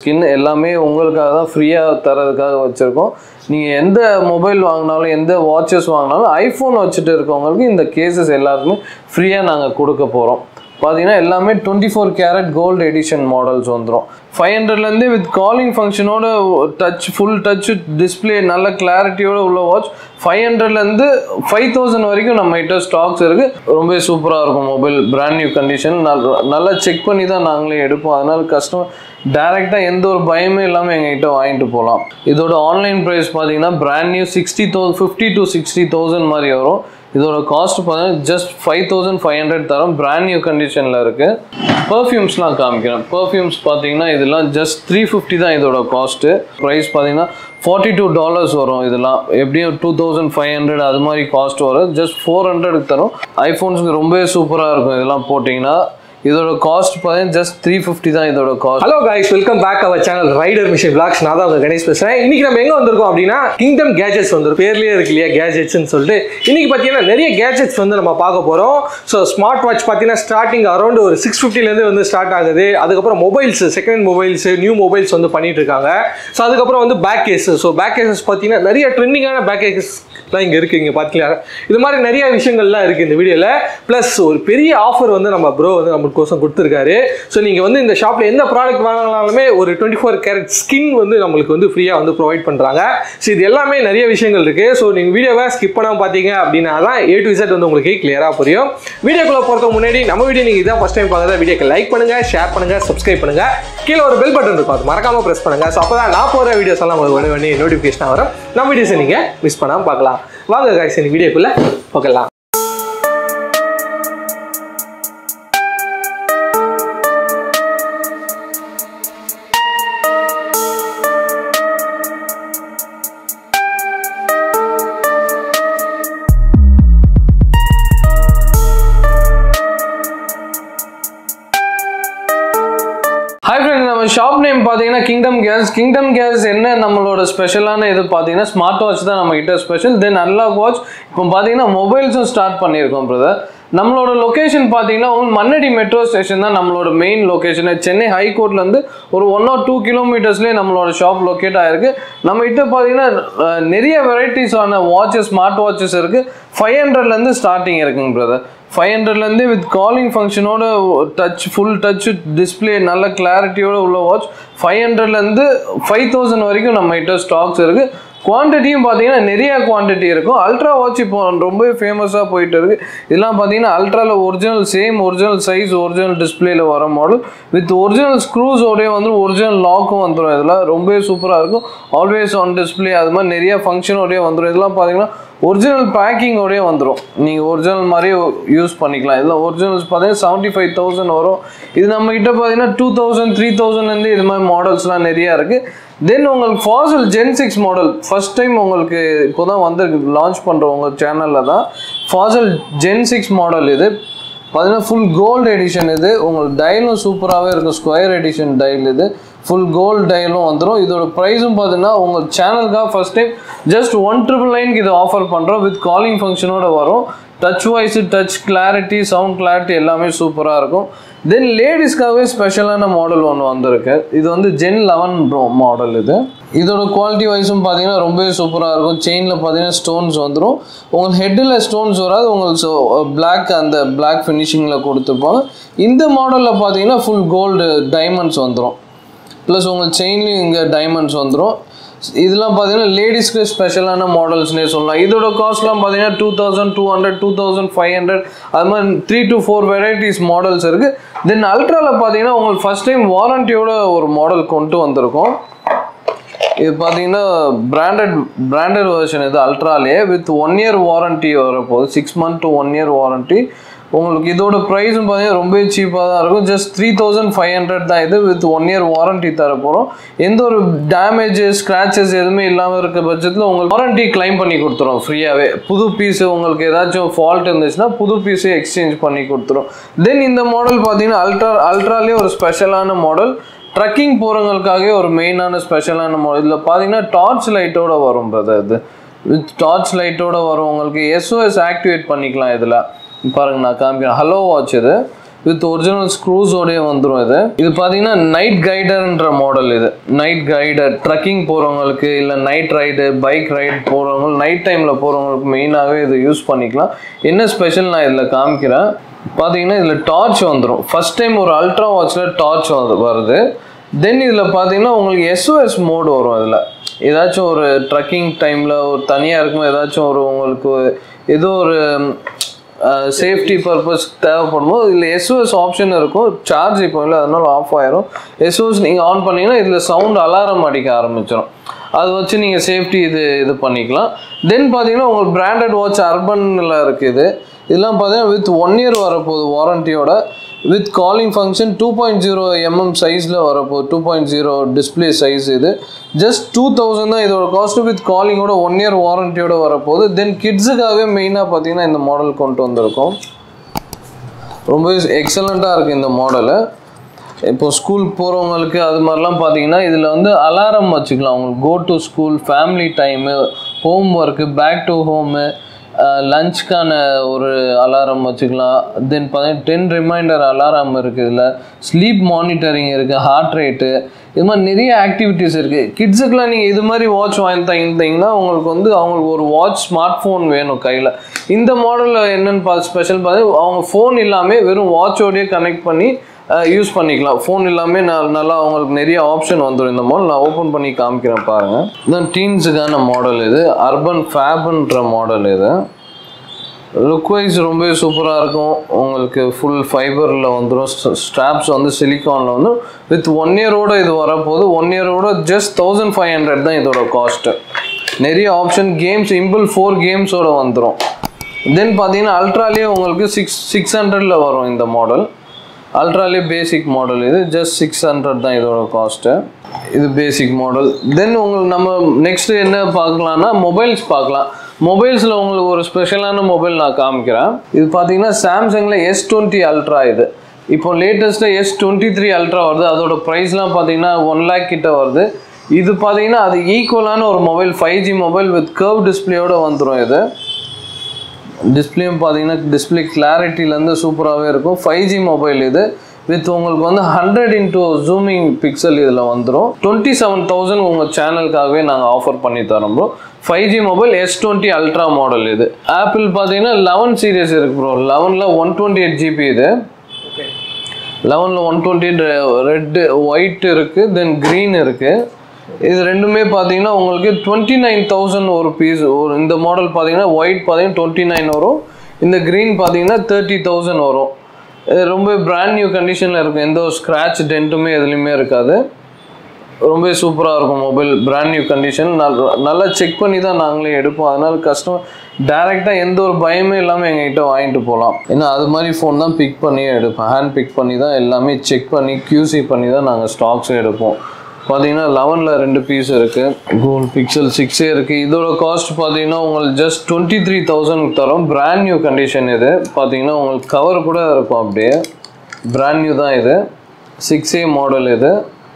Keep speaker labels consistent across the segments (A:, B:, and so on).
A: skin எல்லாமே உங்களுக்காக தான் ஃப்ரீயாக தரதுக்காக வச்சுருக்கோம் நீங்கள் எந்த மொபைல் வாங்கினாலும் எந்த வாட்சஸ் வாங்கினாலும் ஐஃபோன் வச்சுட்டு இருக்கவங்களுக்கு இந்த கேசஸ் எல்லாருக்குமே ஃப்ரீயாக நாங்கள் கொடுக்க போகிறோம் பார்த்தீங்கன்னா எல்லாமே twenty four carat gold edition models வந்துடும் ஃபைவ் ஹண்ட்ரட்லேருந்து வித் காலிங் ஃபங்க்ஷனோட டச் ஃபுல் டச் டிஸ்பிளே நல்ல கிளாரிட்டியோட உள்ள வாட்ச் ஃபைவ் ஹண்ட்ரட்லேருந்து ஃபைவ் தௌசண்ட் வரைக்கும் நம்ம கிட்ட ஸ்டாக்ஸ் இருக்குது ரொம்ப சூப்பராக இருக்கும் மொபைல் பிராண்ட் நியூ கண்டிஷன் நல்லா செக் பண்ணி தான் நாங்களே எடுப்போம் அதனால கஸ்டமர் டேரெக்டாக எந்த ஒரு பயமே இல்லாமல் எங்ககிட்ட வாங்கிட்டு போகலாம் இதோட ஆன்லைன் ப்ரைஸ் பார்த்தீங்கன்னா brand new sixty thousand fifty to sixty thousand மாதிரி வரும் இதோட காஸ்ட் பார்த்தீங்கன்னா just five thousand five hundred தரோம் பிராண்ட் நியூ கண்டிஷனில் இருக்குது பர்ஃப்யூம்ஸ்லாம் காமிக்கிறேன் பர்ஃப்யூம்ஸ் பார்த்தீங்கன்னா இதெல்லாம் ஜஸ்ட் த்ரீ ஃபிஃப்டி தான் இதோட காஸ்ட்டு ப்ரைஸ் பார்த்தீங்கன்னா ஃபார்ட்டி டூ டாலர்ஸ் வரும் இதெல்லாம் எப்படியும் டூ தௌசண்ட் ஃபைவ் ஹண்ட்ரட் அது மாதிரி காஸ்ட் வரும் ஜஸ்ட் ஃபோர் ஹண்ட்ரடுக்கு தரும் ஐஃபோன்ஸுக்கு ரொம்பவே சூப்பராக இருக்கும் இதெல்லாம் போட்டிங்கன்னா இதோட காஸ்ட் பார்த்தீங்கன்னா ஜஸ்ட் த்ரீ ஃபிஃப்டி தான் இதோட cost
B: hello guys welcome back our channel rider machine blogs நான் தான் உங்க கணேஷ் பேசுறேன் இன்னைக்கு நம்ம எங்க வந்திருக்கோம் அப்படின்னா கிங்டம் கேஜெட்ஸ் வந்து பேர்லயே இருக்கு இல்லையா கேஜெட்ஸ்னு சொல்லிட்டு இன்னைக்கு பார்த்தீங்கன்னா நிறைய கேஜெட்ஸ் வந்து நம்ம பார்க்க போறோம் ஸோ ஸ்மார்ட் வாட்ச் பார்த்தீங்கன்னா ஸ்டார்டிங் அரௌண்ட் ஒரு சிக்ஸ் ஃபிஃப்டிலேருந்து வந்து ஸ்டார்ட் ஆகுது அதுக்கப்புறம் mobiles second mobiles new mobiles வந்து பண்ணிட்டு இருக்காங்க ஸோ அதுக்கப்புறம் வந்து back case so back cases பார்த்தீங்கன்னா நிறைய ட்ரெண்டிங்கான பேக் கேசஸ்லாம் இங்கே இருக்கு இங்கே பார்த்தீங்களா இது மாதிரி நிறைய விஷயங்கள்லாம் இருக்கு இந்த வீடியோவில் ப்ளஸ் ஒரு பெரிய ஆஃபர் வந்து நம்ம ப்ரோ வந்து நம்மளுக்கோசம் கொடுத்துருக்காரு ஸோ நீங்கள் வந்து இந்த ஷாப்பில் எந்த ப்ராடக்ட் வாங்கினாலுமே ஒரு டுவெண்ட்டி ஃபோர் கேரட் ஸ்கின் வந்து நம்மளுக்கு வந்து ஃப்ரீயாக வந்து ப்ரொவைட் பண்ணுறாங்க ஸோ இது எல்லாமே நிறைய விஷயங்கள் இருக்குது ஸோ நீங்கள் வீடியோவை ஸ்கிப் பண்ணாமல் பார்த்தீங்க அப்படின்னா தான் ஏ டு இசட் வந்து உங்களுக்கு கிளியராக புரியும் வீடியோக்குள்ளே போகிறதுக்கு முன்னாடி நம்ம வீடியோ நீங்கள் இதான் ஃபஸ்ட் டைம் பார்க்குறதா வீடியோக்கு லைக் பண்ணுங்கள் ஷேர் பண்ணுங்கள் சப்ஸ்கிரைப் பண்ணுங்கள் கீழே ஒரு பெல் பட்டன் இருக்கும் அது மறக்காமல் ப்ரெஸ் பண்ணுங்கள் ஸோ அப்போ தான் நான் போகிற வீடியோஸ் எல்லாம் உங்களுக்கு உடனே உடனே நோட்டிஃபிகேஷன் வரும் நம்ம வீடியோஸை நீங்கள் மிஸ் பண்ணாமல் பார்க்கலாம் வாங்க காய்ஸ் இந்த வீடியோக்குள்ளே போகலாம்
A: ஹாய் ஃப்ரெண்ட்ஸ் நம்ம ஷாப் நேம் பார்த்தீங்கன்னா கிங்டம் கேஸ் கிங்டம் கேஸ் என்ன நம்மளோட ஸ்பெஷலான இது பார்த்தீங்கன்னா ஸ்மார்ட் வாட்ச் தான் நம்ம கிட்ட ஸ்பெஷல் தென் அன்லாக் வாட்ச் இப்போ பார்த்தீங்கன்னா மொபைல்ஸும் ஸ்டார்ட் பண்ணியிருக்கோம் பிரதர் நம்மளோட லொக்கேஷன் பார்த்தீங்கன்னா உங்களுக்கு மண்ணடி மெட்ரோ ஸ்டேஷன் தான் நம்மளோட மெயின் லொக்கேஷன் சென்னை ஹைகோர்ட்லேருந்து ஒரு ஒன் ஆர் டூ கிலோமீட்டர்ஸ்லேயே நம்மளோட ஷாப் லொக்கேட் ஆயிருக்கு நம்ம கிட்ட பார்த்தீங்கன்னா அஹ், நிறைய வெரைட்டிஸான வாட்சஸ் ஸ்மார்ட் வாட்சஸ் இருக்குது ஃபைவ் ஹண்ட்ரட்லேருந்து ஸ்டார்டிங் இருக்குங்க பிரதர் ஃபைவ் ஹண்ட்ரட்லேருந்து வித் காலிங் ஃபங்க்ஷனோட டச் ஃபுல் டச் டிஸ்பிளே நல்ல கிளாரிட்டியோட உள்ள வாட்ச் ஃபைவ் ஹண்ட்ரட்லேருந்து ஃபைவ் தௌசண்ட் வரைக்கும் நம்ம கிட்ட ஸ்டாக்ஸ் இருக்குது குவான்டிட்டியும் பார்த்தீங்கன்னா நிறைய குவான்டிட்டி இருக்கும் அல்ட்ரா வாட்ச் இப்போ ரொம்ப ஃபேமஸாக போயிட்டு இருக்கு இதெல்லாம் பார்த்தீங்கன்னா அல்ட்ராவில் original same original size original டிஸ்பிளேல வர மாடல் வித் ஒரிஜினல் ஸ்க்ரூஸோடய வந்து ஒரிஜினல் லாக்கும் வந்துடும் இதெல்லாம் ரொம்பவே சூப்பராக இருக்கும் ஆல்வேஸ் ஆன் டிஸ்பிளே அது மாதிரி நிறைய ஃபங்க்ஷனோடய வந்துடும் இதெல்லாம் பார்த்தீங்கன்னா ஒரிஜினல் பேக்கிங்கோடய வந்துடும் நீங்கள் ஒரிஜினல் மாதிரியே யூஸ் பண்ணிக்கலாம் இதெல்லாம் ஒரிஜினல்ஸ் பார்த்தீங்கன்னா செவன்ட்டி ஃபைவ் தௌசண்ட் வரும் இது நம்ம கிட்ட பார்த்தீங்கன்னா டூ தௌசண்ட் த்ரீ தௌசண்ட்லேருந்து இது மாதிரி மாடல்ஸ்லாம் நிறையா இருக்குது தென் உங்களுக்கு Fossil gen six model first time உங்களுக்கு இப்போ தான் வந்திருக்கு லான்ச் பண்ணுறோம் உங்கள் சேனலில் தான் ஃபாசல் ஜென் சிக்ஸ் மாடல் இது பார்த்தீங்கன்னா ஃபுல் கோல்டு எடிஷன் இது உங்களுக்கு டயலும் சூப்பராகவே இருக்கும் ஸ்கொயர் எடிஷன் டயல் இது ஃபுல் கோல்டு டயலும் வந்துடும் இதோட ப்ரைஸும் பார்த்தீங்கன்னா உங்கள் சேனலுக்காக first time just one triple நைனுக்கு இது ஆஃபர் பண்ணுறோம் வித் காலிங் ஃபங்க்ஷனோட வரும் touch voice touch clarity sound clarity எல்லாமே சூப்பராக இருக்கும் தென் லேடிஸ்க்காகவே ஸ்பெஷலான மாடல் ஒன்று வந்திருக்கு இது வந்து ஜென் லெவன் மாடல் இது இதோட குவாலிட்டி வைஸும் பார்த்தீங்கன்னா ரொம்பவே சூப்பராக இருக்கும் செயினில் பார்த்தீங்கன்னா ஸ்டோன்ஸ் வந்துடும் உங்களுக்கு ஹெட்டில் ஸ்டோன்ஸ் வராது உங்களுக்கு பிளாக் அந்த பிளாக் ஃபினிஷிங்கில் கொடுத்துருப்பாங்க இந்த மாடலில் பார்த்தீங்கன்னா ஃபுல் கோல்டு டைமண்ட்ஸ் வந்துடும் ப்ளஸ் உங்களுக்கு செயின்லேயும் இங்கே டைமண்ட்ஸ் வந்துடும் இதெல்லாம் பார்த்தீங்கன்னா லேடிஸ்க்கு ஸ்பெஷலான மாடல்ஸ்னே சொல்லலாம் இதோட காஸ்ட்லாம் பார்த்தீங்கன்னா two thousand two hundred two thousand five hundred அது மாதிரி three to four varieties models இருக்குது தென் அல்ட்ராவில் பார்த்தீங்கன்னா உங்களுக்கு ஃபஸ்ட் டைம் வாரண்டியோட ஒரு மாடல் கொண்டு வந்திருக்கோம் இது பார்த்தீங்கன்னா பிராண்டட் பிராண்டட் வெர்ஷன் இது அல்ட்ராலே வித் ஒன் இயர் வாரண்டி வரப்போகுது six month to one year warranty உங்களுக்கு இதோட ப்ரைஸும் பார்த்தீங்கன்னா ரொம்ப சீப்பாக தான் இருக்கும் just three thousand five hundred தான் இது வித் ஒன் இயர் வாரண்டி தர போகிறோம் எந்த ஒரு டேமேஜஸ் ஸ்க்ராச்சஸ் எதுவுமே இல்லாமல் இருக்க பட்சத்தில் உங்களுக்கு வாரண்டி கிளைம் பண்ணி கொடுத்துரும் ஃப்ரீயாகவே புது பீஸ் உங்களுக்கு ஏதாச்சும் ஃபால்ட் இருந்துச்சுன்னா புது பீஸே எக்ஸ்சேஞ்ச் பண்ணி கொடுத்துரும் தென் இந்த மாடல் பார்த்தீங்கன்னா அல்ட்ரா அல்ட்ராலே ஒரு ஸ்பெஷலான மாடல் ட்ரக்கிங் போகிறவங்களுக்காகவே ஒரு மெயினான ஸ்பெஷலான மாடல் இதில் பார்த்தீங்கன்னா டார்ச் லைட்டோட வரும் பிரதர் இது வித் டார்ச் லைட்டோட வரும் உங்களுக்கு எஸ்ஓஎஸ் ஆக்டிவேட் பண்ணிக்கலாம் இதில் பாருங்க நான் காமிக்கிறேன் ஹலோ வாட்ச் இது வித் ஒரிஜினல் ஸ்க்ரூஸோடய வந்துடும் இது இது பார்த்தீங்கன்னா நைட் கைடர்ன்ற மாடல் இது நைட் கைடர் ட்ரக்கிங் போகிறவங்களுக்கு இல்லை நைட் ரைடு பைக் ரைடு போகிறவங்க நைட் டைமில் போகிறவங்களுக்கு மெயினாகவே இது யூஸ் பண்ணிக்கலாம் என்ன ஸ்பெஷல் நான் இதில் காமிக்கிறேன் பார்த்தீங்கன்னா இதில் டார்ச் வந்துடும் ஃபர்ஸ்ட் டைம் ஒரு அல்ட்ரா வாட்சில் டார்ச் வருது தென் இதில் பார்த்தீங்கன்னா உங்களுக்கு எஸ்ஓஎஸ் மோடு வரும் இதில் ஏதாச்சும் ஒரு ட்ரக்கிங் டைமில் ஒரு தனியாக இருக்கும் ஏதாச்சும் ஒரு உங்களுக்கு ஏதோ ஒரு சேஃப்டி பர்பஸ் தேவைப்படும் போது இதில் எஸ்ஓஎஸ் ஆப்ஷன் இருக்கும் சார்ஜ் இப்போ இல்லை அதனால ஆஃப் ஆயிரும் எஸ்ஓஎஸ் நீங்கள் ஆன் பண்ணீங்கன்னா இதில் சவுண்ட் அலாரம் அடிக்க ஆரம்பிச்சிடும் அதை வச்சு நீங்கள் சேஃப்டி இது இது பண்ணிக்கலாம் தென் பார்த்தீங்கன்னா உங்களுக்கு பிராண்டட் வாட்ச் அர்பனில் இருக்குது இதெல்லாம் பார்த்தீங்கன்னா வித் ஒன் இயர் வரப்போகுது வாரண்டியோட with calling function two point zero MM சைஸில் வரப்போகுது two point zero display size இது ஜஸ்ட் டூ தௌசண்ட் தான் இதோட காஸ்ட் வித் காலிங்கோட ஒன் இயர் வாரண்டியோட வரப்போகுது தென் கிட்ஸுக்காகவே மெயினாக பார்த்தீங்கன்னா இந்த மாடல் கொண்டு வந்திருக்கோம் ரொம்ப எக்ஸலண்ட்டாக இருக்குது இந்த மாடலு இப்போ ஸ்கூல் போகிறவங்களுக்கு அது மாதிரிலாம் பார்த்தீங்கன்னா இதில் வந்து அலாரம் வச்சுக்கலாம் அவங்களுக்கு go to school family time home work back to home லஞ்ச்க்கான ஒரு அலாரம் வச்சுக்கலாம் தென் பார்த்தீங்கன்னா டென் ரிமைண்டர் அலாரம் இருக்குது இதில் ஸ்லீப் மானிட்டரிங் இருக்குது ஹார்ட் ரேட்டு இது மாதிரி நிறைய ஆக்டிவிட்டீஸ் இருக்குது கிட்ஸுக்கெலாம் நீங்கள் இது மாதிரி வாட்ச் வாங்கி தந்தீங்கன்னா உங்களுக்கு வந்து அவங்களுக்கு ஒரு வாட்ச் ஸ்மார்ட் ஃபோன் வேணும் கையில் இந்த மாடலில் என்னென்னு பார்த்து ஸ்பெஷல் பார்த்து அவங்க ஃபோன் இல்லாமல் வெறும் வாட்சோடய கனெக்ட் பண்ணி யூஸ் பண்ணிக்கலாம் ஃபோன் இல்லாமல் நான் நல்லா அவங்களுக்கு நிறைய ஆப்ஷன் வந்துடும் இந்த மாடல் நான் ஓப்பன் பண்ணி காமிக்கிறேன் பாருங்கள் இதுதான் டீன்ஸுக்கான மாடல் இது அர்பன் ஃபேப்ன்ற மாடல் இது லுக் வைஸ் ரொம்பவே சூப்பராக இருக்கும் உங்களுக்கு ஃபுல் ஃபைபரில் வந்துடும் ஸ்ட்ராப்ஸ் வந்து சிலிக்கானில் வந்து வித் ஒன் இயரோட இது வரப்போகுது ஒன் இயரோட ஜஸ்ட் தௌசண்ட் ஃபைவ் ஹண்ட்ரட் தான் இதோட காஸ்ட்டு நிறைய ஆப்ஷன் கேம்ஸ் இம்பிள் ஃபோர் கேம்ஸோட வந்துடும் தென் பார்த்தீங்கன்னா அல்ட்ராலேயே உங்களுக்கு சிக்ஸ் சிக்ஸ் ஹண்ட்ரடில் வரும் இந்த மாடல் அல்ட்ராலே பேசிக் மாடல் இது ஜஸ்ட் சிக்ஸ் ஹண்ட்ரட் தான் இதோட காஸ்ட்டு இது பேசிக் மாடல் தென் உங்களுக்கு நம்ம நெக்ஸ்ட் என்ன பார்க்கலாம்னா மொபைல்ஸ் பார்க்கலாம் மொபைல்ஸில் உங்களுக்கு ஒரு ஸ்பெஷலான மொபைல் நான் காமிக்கிறேன் இது பார்த்தீங்கன்னா சாம்சங்கில் எஸ் டுவெண்ட்டி அல்ட்ரா இது இப்போ லேட்டஸ்ட்டாக எஸ் டுவெண்ட்டி த்ரீ அல்ட்ரா வருது அதோட ப்ரைஸ்லாம் பார்த்தீங்கன்னா ஒன் லேக் கிட்ட வருது இது பார்த்தீங்கன்னா அது ஈக்குவலான ஒரு mobile five G mobile with curve டிஸ்பிளேயோட வந்துடும் இது டிஸ்பிளேயும் பார்த்தீங்கன்னா டிஸ்பிளே கிளாரிட்டிலேருந்து சூப்பராகவே இருக்கும் ஃபைவ் ஜி மொபைல் இது வித் உங்களுக்கு வந்து ஹண்ட்ரட் இன்டூ ஜூமிங் பிக்சல் இதில் வந்துடும் டுவெண்ட்டி செவன் தௌசண்ட் உங்கள் சேனலுக்காகவே நாங்கள் ஆஃபர் பண்ணி தரோம் bro five G mobile S twenty ultra model இது ஆப்பிள் பார்த்தீங்கன்னா லெவன் சீரியஸ் இருக்கு ப்ரோ லெவனில் ஒன் டுவெண்ட்டி எயிட் ஜிபி இது லெவனில் ஒன் டுவெண்ட்டி ரெட்டு ஒயிட் இருக்குது தென் க்ரீன் இருக்குது இது ரெண்டுமே பார்த்தீங்கன்னா உங்களுக்கு டுவெண்ட்டி நைன் தௌசண்ட் ஒரு பீஸ் ஒரு இந்த மாடல் பார்த்தீங்கன்னா ஒயிட் பார்த்தீங்கன்னா டுவெண்ட்டி நைன் வரும் இந்த க்ரீன் பார்த்தீங்கன்னா தேர்ட்டி தௌசண்ட் வரும் இது ரொம்ப பிராண்ட் நியூ கண்டிஷனில் இருக்கும் எந்த ஒரு ஸ்க்ராட்ச் டென்ட்டுமே எதுலேயுமே இருக்காது ரொம்ப சூப்பராக இருக்கும் மொபைல் பிராண்ட் நியூ கண்டிஷன் நல்லா செக் பண்ணி தான் நாங்களே எடுப்போம் அதனால கஸ்டமர் டேரெக்டாக எந்த ஒரு பயமே இல்லாமல் எங்ககிட்ட வாங்கிட்டு போகலாம் ஏன்னா அது மாதிரி ஃபோன் தான் பிக் பண்ணியே எடுப்பேன் ஹேண்ட் பிக் பண்ணி தான் எல்லாமே செக் பண்ணி QC பண்ணி தான் நாங்கள் ஸ்டாக்ஸும் எடுப்போம் பார்த்தீங்கன்னா லெவனில் ரெண்டு பீஸ் இருக்குது கூகுள் பிக்சல் சிக்ஸே இருக்குது இதோட காஸ்ட் பார்த்தீங்கன்னா உங்களுக்கு ஜஸ்ட் டுவெண்ட்டி த்ரீ தௌசண்ட் தரும் பிராண்ட் நியூ கண்டிஷன் இது பார்த்தீங்கன்னா உங்களுக்கு கவர் கூட இருக்கும் அப்படியே பிராண்ட் நியூ தான் இது சிக்ஸ் ஏ மாடல் இது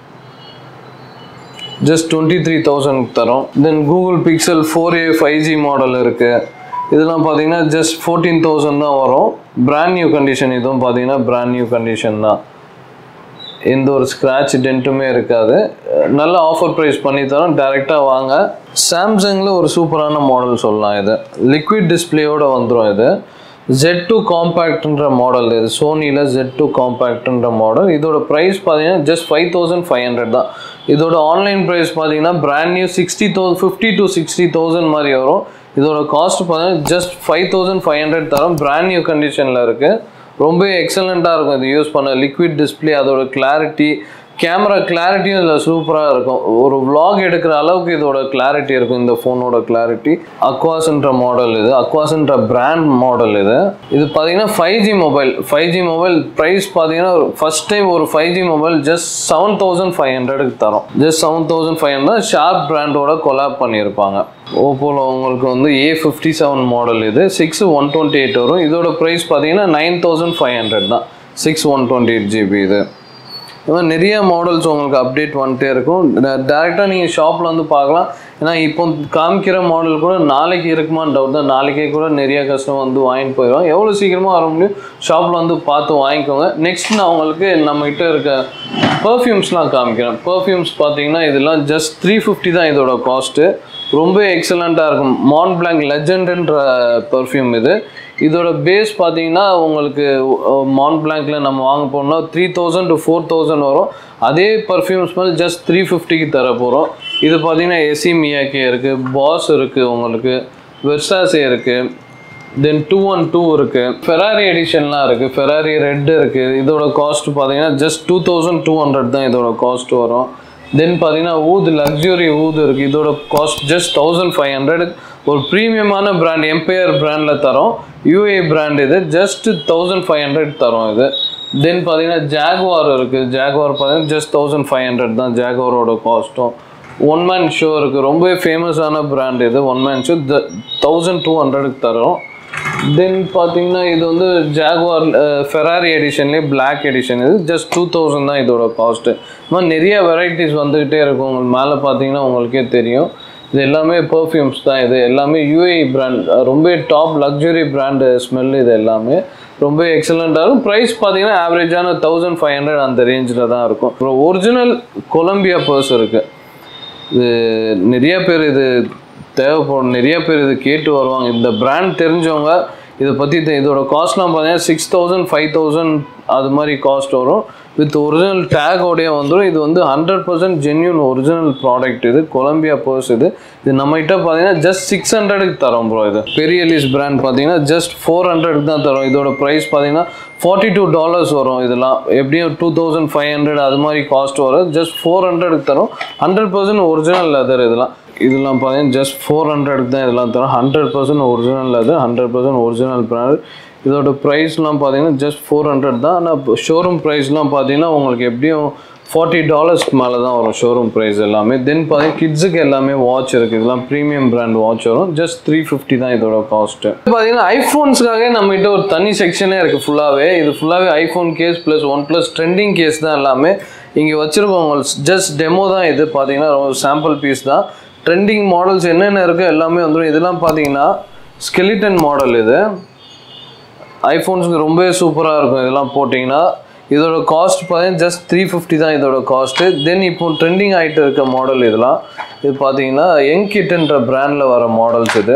A: ஜஸ்ட் டுவெண்ட்டி த்ரீ தௌசண்ட் தரும் then Google Pixel four A five G model இருக்குது இதெல்லாம் பார்த்தீங்கன்னா ஜஸ்ட் ஃபோர்டீன் தௌசண்ட் தான் வரும் பிராண்ட் நியூ கண்டிஷன் இதுவும் பார்த்தீங்கன்னா பிராண்ட் நியூ கண்டிஷன் தான் எந்த ஒரு ஸ்க்ராட்ச் டென்ட்டுமே இருக்காது நல்ல ஆஃபர் ப்ரைஸ் பண்ணி தரோம் டேரெக்டாக வாங்க சாம்சங்கில் ஒரு சூப்பரான மாடல் சொல்லலாம் இது லிக்விட் டிஸ்பிளேயோட வந்துடும் இது ஜெட் டூ காம்பேக்ட்ன்ற மாடல் இது சோனியில் ஜெட் டூ காம்பேக்ட்ன்ற மாடல் இதோட ப்ரைஸ் பார்த்தீங்கன்னா just five thousand five hundred தான் இதோட ஆன்லைன் ப்ரைஸ் பார்த்தீங்கன்னா brand new sixty thousand fifty to sixty thousand மாதிரி வரும் இதோட காஸ்ட் பார்த்தீங்கன்னா just five thousand five hundred தரும் பிராண்ட் நியூ கண்டிஷனில் இருக்குது ரொம்ப எக்ஸலண்ட்டாக இருக்கும் இது யூஸ் பண்ண லிக்விட் டிஸ்பிளே அதோட கிளாரிட்டி கேமரா கிளாரிட்டியும் இதில் சூப்பராக இருக்கும் ஒரு vlog எடுக்கிற அளவுக்கு இதோட கிளாரிட்டி இருக்கும் இந்த ஃபோனோட கிளாரிட்டி அக்வாஸ்ன்ற மாடல் இது அக்வாஸ்ன்ற பிராண்ட் மாடல் இது இது பார்த்தீங்கன்னா five G mobile five G mobile price பார்த்தீங்கன்னா ஃபர்ஸ்ட் டைம் ஒரு five G mobile just seven thousand five ஹண்ட்ரடுக்கு தரும் just seven thousand five hundred sharp பிராண்டோட கொலாப் பண்ணியிருப்பாங்க ஓப்போவில் உங்களுக்கு வந்து ஏ ஃபிஃப்டி செவன் மாடல் இது சிக்ஸ் ஒன் டுவெண்ட்டி எயிட் வரும் இதோட ப்ரைஸ் பார்த்தீங்கன்னா நைன் தௌசண்ட் ஃபைவ் ஹண்ட்ரட் தான் six one twenty eight GB இது இது மாதிரி நிறைய மாடல்ஸ் உங்களுக்கு அப்டேட் வந்துட்டே இருக்கும் டேரெக்டாக நீங்கள் ஷாப்பில் வந்து பார்க்கலாம் ஏன்னா இப்போ காமிக்கிற மாடல் கூட நாளைக்கு இருக்குமான்னு டவுட் தான் நாளைக்கே கூட நிறைய கஸ்டமர் வந்து வாங்கிட்டு போயிடுவாங்க எவ்வளோ சீக்கிரமாக வர முடியும் ஷாப்பில் வந்து பார்த்து வாங்கிக்கோங்க நெக்ஸ்ட் நான் உங்களுக்கு நம்மகிட்ட இருக்க பர்ஃப்யூம்ஸ்லாம் காமிக்கிறேன் பர்ஃப்யூம்ஸ் பார்த்தீங்கன்னா இதெல்லாம் ஜஸ்ட் த்ரீ ஃபிஃப்டி தான் இதோட காஸ்ட்டு ரொம்ப எக்ஸலண்ட்டாக இருக்கும் மான் பிளாங்க் லெஜெண்டுன்ற பர்ஃப்யூம் இது இதோட பேஸ் பார்த்தீங்கன்னா உங்களுக்கு மான் பிளாங்க்ல நம்ம வாங்க போனோம்னா three thousand to four thousand வரும் அதே பர்ஃப்யூம் ஸ்மெல் ஜஸ்ட் த்ரீ ஃபிஃப்டிக்கு தர போகிறோம் இது பார்த்தீங்கன்னா எஸ்சி மியாக்கே இருக்குது பாஸ் இருக்குது உங்களுக்கு வெர்சாசே இருக்குது தென் டூ ஒன் டூ இருக்குது ஃபெராரி எடிஷன்லாம் இருக்குது ஃபெராரி ரெட் இருக்குது இதோட காஸ்ட் பார்த்தீங்கன்னா just two thousand two hundred தான் இதோட காஸ்ட் வரும் தென் பார்த்தீங்கன்னா ஊது லக்ஸுரி ஊது இருக்குது இதோட cost just thousand five hundred ஒரு ப்ரீமியமான பிராண்ட் எம்பையர் பிராண்டில் தரோம் யூஏ பிராண்ட் இது ஜஸ்ட் தௌசண்ட் ஃபைவ் ஹண்ட்ரட் தரோம் இது தென் பார்த்தீங்கன்னா ஜாகுவார் இருக்குது ஜாகுவார் பார்த்தீங்கன்னா ஜஸ்ட் தௌசண்ட் ஃபைவ் ஹண்ட்ரட் தான் ஜாகுவாரோட காஸ்ட்டும் ஒன் மேன் ஷோ இருக்குது ரொம்பவே ஃபேமஸான பிராண்ட் இது one man show thousand two ஹண்ட்ரடுக்கு தரோம் தென் பார்த்தீங்கன்னா இது வந்து ஜாகுவார் ஃபெராரி எடிஷன்லேயே பிளாக் எடிஷன் இது ஜஸ்ட் டூ தௌசண்ட் தான் இதோட காஸ்ட்டு இது மாதிரி நிறைய வெரைட்டிஸ் வந்துக்கிட்டே இருக்கும் உங்களுக்கு மேலே பார்த்தீங்கன்னா உங்களுக்கே தெரியும் இது எல்லாமே பர்ஃப்யூம்ஸ் தான் இது எல்லாமே யூஏ பிராண்ட் ரொம்ப டாப் லக்ஸுரி பிராண்டு ஸ்மெல் இது எல்லாமே ரொம்ப எக்ஸலண்ட்டாக இருக்கும் ப்ரைஸ் பார்த்தீங்கன்னா ஆவரேஜான தௌசண்ட் ஃபைவ் ஹண்ட்ரட் அந்த ரேஞ்சில் தான் இருக்கும் அப்புறம் ஒரிஜினல் கொலம்பியா பர்ஸ் இருக்குது இது நிறைய பேர் இது தேவைப்படும் நிறைய பேர் இது கேட்டு வருவாங்க இந்த பிராண்ட் தெரிஞ்சவங்க இதை பற்றி இதோட காஸ்ட்லாம் பார்த்தீங்கன்னா சிக்ஸ் தௌசண்ட் ஃபைவ் தௌசண்ட் அது மாதிரி காஸ்ட் வரும் வித் ஒரிஜினல் டேகோடய வந்துடும் இது வந்து hundred percent genuine original product இது கொலம்பியா பர்ஸ் இது இது நம்மகிட்ட பார்த்தீங்கன்னா ஜஸ்ட் சிக்ஸ் ஹண்ட்ரடுக்கு தரோம் ப்ரோ இது பெரிய லீஸ் பிராண்ட் பார்த்தீங்கன்னா ஜஸ்ட் ஃபோர் ஹண்ட்ரடுக்கு தான் தரோம் இதோட ப்ரைஸ் பார்த்தீங்கன்னா ஃபார்ட்டி டூ டாலர்ஸ் வரும் இதெல்லாம் எப்படியும் டூ தௌசண்ட் ஃபைவ் ஹண்ட்ரட் அது மாதிரி காஸ்ட் வரும் ஜஸ்ட் ஃபோர் ஹண்ட்ரடுக்கு தரும் ஹண்ட்ரட் பர்சன்ட் ஒரிஜினல் லெதர் இதெல்லாம் இதெல்லாம் பார்த்தீங்கன்னா ஜஸ்ட் ஃபோர் ஹண்ட்ரடுக்கு தான் இதெல்லாம் தரும் hundred percent original leather hundred percent original brand இதோட ப்ரைஸ்லாம் பார்த்தீங்கன்னா ஜஸ்ட் ஃபோர் ஹண்ட்ரட் தான் ஆனால் ஷோரூம் ப்ரைஸ்லாம் பார்த்தீங்கன்னா உங்களுக்கு எப்படியும் ஃபார்ட்டி டாலர்ஸ்க்கு மேலே தான் வரும் ஷோரூம் ப்ரைஸ் எல்லாமே தென் பார்த்தீங்கன்னா கிட்ஸுக்கு எல்லாமே வாட்ச் இருக்குது இதெல்லாம் ப்ரீமியம் பிராண்ட் வாட்ச் வரும் ஜஸ்ட் த்ரீ ஃபிஃப்டி தான் இதோட காஸ்ட்டு பார்த்தீங்கன்னா ஐஃபோன்ஸ்க்காக நம்மகிட்ட ஒரு தனி செக்ஷனே இருக்குது ஃபுல்லாகவே இது ஃபுல்லாகவே iPhone case plus one plus trending case தான் எல்லாமே இங்கே வச்சுருக்கோம் உங்களுக்கு ஜஸ்ட் டெமோ தான் இது பார்த்தீங்கன்னா ரொம்ப சாம்பிள் பீஸ் தான் ட்ரெண்டிங் மாடல்ஸ் என்னென்ன இருக்கோ எல்லாமே வந்துடும் இதெல்லாம் பார்த்தீங்கன்னா ஸ்கெலிட்டன் மாடல் இது ஐஃபோன்ஸுக்கு ரொம்பவே சூப்பராக இருக்கும் இதெல்லாம் போட்டிங்கன்னா இதோட காஸ்ட் பார்த்தீங்கன்னா ஜஸ்ட் த்ரீ ஃபிஃப்டி தான் இதோட காஸ்ட்டு தென் இப்போ ட்ரெண்டிங் ஆகிட்டு இருக்க மாடல் இதெல்லாம் இது பார்த்தீங்கன்னா யங் கிட்ன்ற பிராண்டில் வர மாடல்ஸ் இது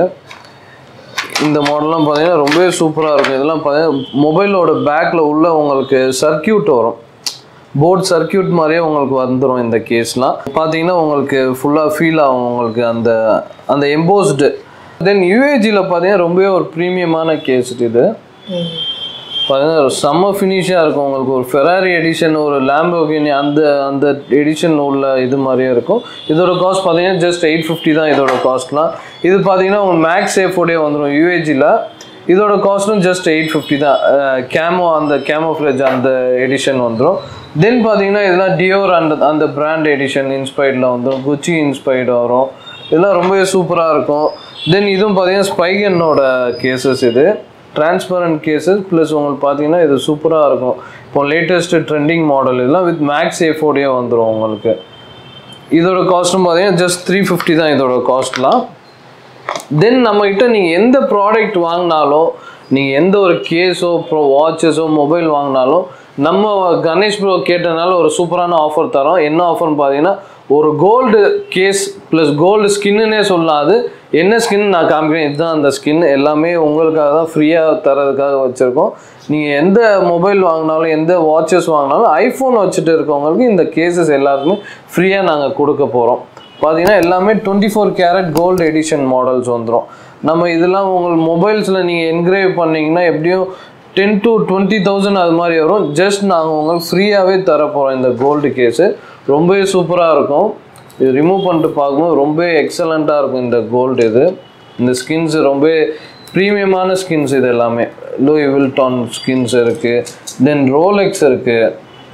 A: இந்த மாடல்லாம் பார்த்தீங்கன்னா ரொம்பவே சூப்பராக இருக்கும் இதெல்லாம் பார்த்தீங்கன்னா மொபைலோட பேக்கில் உள்ள உங்களுக்கு சர்க்கியூட் வரும் போர்ட் சர்க்கியூட் மாதிரியே உங்களுக்கு வந்துடும் இந்த கேஸ்லாம் பார்த்தீங்கன்னா உங்களுக்கு ஃபுல்லாக ஃபீல் ஆகும் உங்களுக்கு அந்த அந்த எம்போஸ்டு தென் யூஏஜியில் பார்த்தீங்கன்னா ரொம்பவே ஒரு ப்ரீமியமான கேஸ் இது பார்த்தீங்கன்னா ஒரு செம்ம ஃபினிஷாக இருக்கும் உங்களுக்கு ஒரு ஃபெராரி எடிஷன் ஒரு லேம்போகினி அந்த அந்த எடிஷன் உள்ள இது மாதிரியே இருக்கும் இதோட காஸ்ட் பார்த்தீங்கன்னா ஜஸ்ட் எயிட் ஃபிஃப்டி தான் இதோட காஸ்ட்லாம் இது பார்த்தீங்கன்னா உங்களுக்கு மேக்ஸ் சேஃபோடே வந்துடும் யூஏஜியில் இதோட காஸ்ட்டும் ஜஸ்ட் எயிட் ஃபிஃப்டி தான் கேமோ அந்த கேமோ ஃப்ளெஜ் அந்த எடிஷன் வந்துடும் தென் பார்த்தீங்கன்னா இதெல்லாம் டியோர் அந்த அந்த பிராண்ட் எடிஷன் இன்ஸ்பைர்டில் வந்துடும் குச்சி இன்ஸ்பைர்டு வரும் இதெல்லாம் ரொம்பவே சூப்பராக இருக்கும் தென் இதுவும் பார்த்தீங்கன்னா ஸ்பைகனோட கேசஸ் இது டிரான்ஸ்பரண்ட் கேசஸ் ப்ளஸ் உங்களுக்கு பார்த்தீங்கன்னா இது சூப்பராக இருக்கும் இப்போ லேட்டஸ்ட் ட்ரெண்டிங் மாடல் இதெல்லாம் வித் மேக்ஸ் சேஃபோடயே வந்துடும் உங்களுக்கு இதோட காஸ்ட்டும் பார்த்தீங்கன்னா ஜஸ்ட் த்ரீ ஃபிஃப்டி தான் இதோட காஸ்ட்லாம் தென் நம்மகிட்ட நீங்கள் எந்த ப்ராடக்ட் வாங்கினாலும் நீங்கள் எந்த ஒரு கேஸோ ப்ரோ வாட்சஸோ மொபைல் வாங்கினாலும் நம்ம கணேஷ் ப்ரோ கேட்டனால ஒரு சூப்பரான ஆஃபர் தரோம் என்ன ஆஃபர்னு பார்த்தீங்கன்னா ஒரு கோல்டு கேஸ் ப்ளஸ் கோல்டு ஸ்கின்னுனே சொல்லலாம் அது என்ன ஸ்கின் நான் காமிக்கிறேன் இதுதான் அந்த ஸ்கின் எல்லாமே உங்களுக்காக தான் ஃப்ரீயாக தரதுக்காக வச்சுருக்கோம் நீங்கள் எந்த மொபைல் வாங்கினாலும் எந்த வாட்சஸ் வாங்கினாலும் ஐஃபோன் வச்சுட்டு இருக்கவங்களுக்கு இந்த கேசஸ் எல்லாருக்குமே ஃப்ரீயாக நாங்கள் கொடுக்க போகிறோம் பார்த்தீங்கன்னா எல்லாமே twenty four carat gold edition models வந்துடும் நம்ம இதெல்லாம் உங்கள் மொபைல்ஸில் நீங்கள் என்கிரேவ் பண்ணிங்கன்னா எப்படியும் டென் டு டுவெண்ட்டி தௌசண்ட் அது மாதிரி வரும் ஜஸ்ட் நாங்கள் உங்களுக்கு ஃப்ரீயாகவே தர போகிறோம் இந்த கோல்டு கேஸு ரொம்பவே சூப்பராக இருக்கும் இது ரிமூவ் பண்ணிட்டு பார்க்கும்போது ரொம்ப எக்ஸலண்ட்டாக இருக்கும் இந்த கோல்டு இது இந்த ஸ்கின்ஸ் ரொம்ப ப்ரீமியமான ஸ்கின்ஸ் இது எல்லாமே லூயி வில்டான் ஸ்கின்ஸ் இருக்குது தென் ரோலெக்ஸ் இருக்குது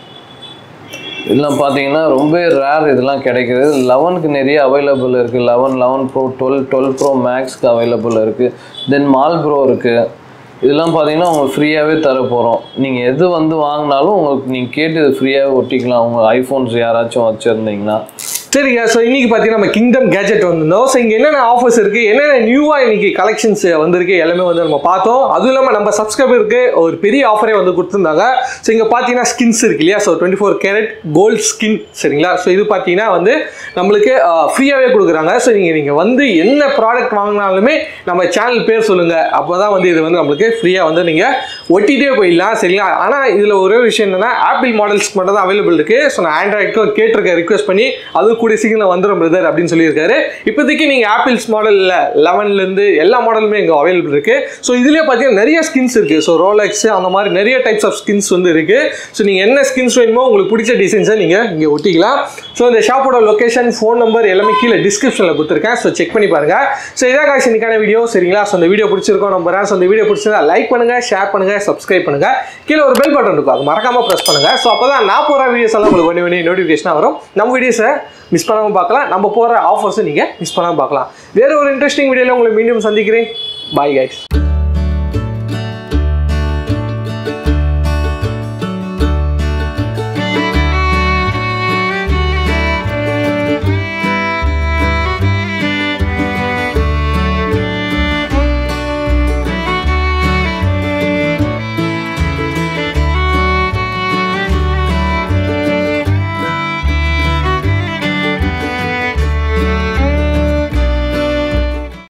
A: இதெல்லாம் பார்த்தீங்கன்னா ரொம்ப ரேர் இதெல்லாம் கிடைக்குது லெவனுக்கு நிறைய அவைலபிள் இருக்குது eleven eleven pro twelve twelve pro மேக்ஸ்க்கு அவைலபிள் இருக்குது தென் மால் ப்ரோ இருக்குது இதெல்லாம் பார்த்தீங்கன்னா உங்களுக்கு ஃப்ரீயாகவே தர போகிறோம் நீங்கள் எது வந்து வாங்கினாலும் உங்களுக்கு நீங்கள் கேட்டு இது ஃப்ரீயாகவே ஒட்டிக்கலாம் உங்கள் ஐஃபோன்ஸ் யாராச்சும் வச்சுருந்தீங்கன்னா
B: சரிங்க ஸோ இன்னைக்கு பார்த்தீங்கன்னா நம்ம கிங்டம் கேஜெட் வந்திருந்தோம் ஸோ இங்கே என்னென்ன ஆஃபர்ஸ் இருக்குது என்னென்ன நியூவாக இன்னைக்கு கலெக்ஷன்ஸ் வந்திருக்கு எல்லாமே வந்து நம்ம பார்த்தோம் அதுவும் இல்லாமல் நம்ம சப்ஸ்கிரைபருக்கு ஒரு பெரிய ஆஃபரே வந்து கொடுத்துருந்தாங்க ஸோ இங்கே பார்த்தீங்கன்னா ஸ்கின்ஸ் இருக்கு இல்லையா so twenty four carat gold skin சரிங்களா ஸோ இது பார்த்தீங்கன்னா வந்து நம்மளுக்கு ஃப்ரீயாகவே கொடுக்குறாங்க ஸோ நீங்கள் நீங்கள் வந்து என்ன ப்ராடக்ட் வாங்கினாலுமே நம்ம சேனல் பேர் சொல்லுங்கள் அப்போ தான் வந்து இது வந்து நம்மளுக்கு ஃப்ரீயாக வந்து நீங்கள் ஒட்டிகிட்டே போயிடலாம் சரிங்களா ஆனால் இதில் ஒரே விஷயம் என்னென்னா ஆப்பிள் மாடல்ஸ்க்கு மட்டும் தான் அவைலபிள் இருக்குது ஸோ நான் ஆண்ட்ராய்டுக்கும் கேட்டிருக்கேன் ரிக்வெஸ்ட் பண்ணி அதுவும் கூடிய சீக்கிரம் வந்துடும் பிரதர் அப்படின்னு சொல்லியிருக்காரு இப்போதைக்கு நீங்கள் ஆப்பிள்ஸ் மாடலில் லெவன்லேருந்து எல்லா மாடலுமே இங்கே அவைலபிள் இருக்குது ஸோ இதுலேயே பார்த்தீங்கன்னா நிறைய ஸ்கின்ஸ் இருக்குது ஸோ ரோலெக்ஸ் அந்த மாதிரி நிறைய டைப்ஸ் ஆஃப் ஸ்கின்ஸ் வந்து இருக்குது ஸோ நீங்கள் என்ன ஸ்கின்ஸ் வேணுமோ உங்களுக்கு பிடிச்ச டிசைன்ஸை நீங்கள் இங்கே ஒட்டிக்கலாம் ஸோ இந்த ஷாப்போட லொக்கேஷன் ஃபோன் நம்பர் எல்லாமே கீழே டிஸ்கிரிப்ஷனில் கொடுத்துருக்கேன் ஸோ செக் பண்ணி பாருங்கள் ஸோ இதான் காய்ச்சி இன்னைக்கான வீடியோ சரிங்களா ஸோ இந்த வீடியோ பிடிச்சிருக்கோம் நம்புறேன் ஸோ இந்த வீடியோ பிடிச்சிருந்தா லைக் பண்ணுங்கள் ஷேர் பண்ணுங்கள் சப்ஸ்கிரைப் பண்ணுங்கள் கீழே ஒரு பெல் பட்டன் இருக்கும் அது மறக்காமல் ப்ரெஸ் பண்ணுங்கள் ஸோ அப்போ தான் நான் போகிற வீடியோஸ் எல்லாம் உங்களுக்கு பண்ணி பண்ணி நோட்டிஃபிகேஷனாக வரும் நம்ம வீடியோஸை மிஸ் பண்ணாமல் பார்க்கலாம் நம்ம போகிற ஆஃபர்ஸை நீங்கள் மிஸ் பண்ணாமல் பார்க்கலாம் வேறு ஒரு இன்ட்ரெஸ்டிங் வீடியோவில் உங்களை மீண்டும் சந்திக்கிறேன் பாய் கைஸ்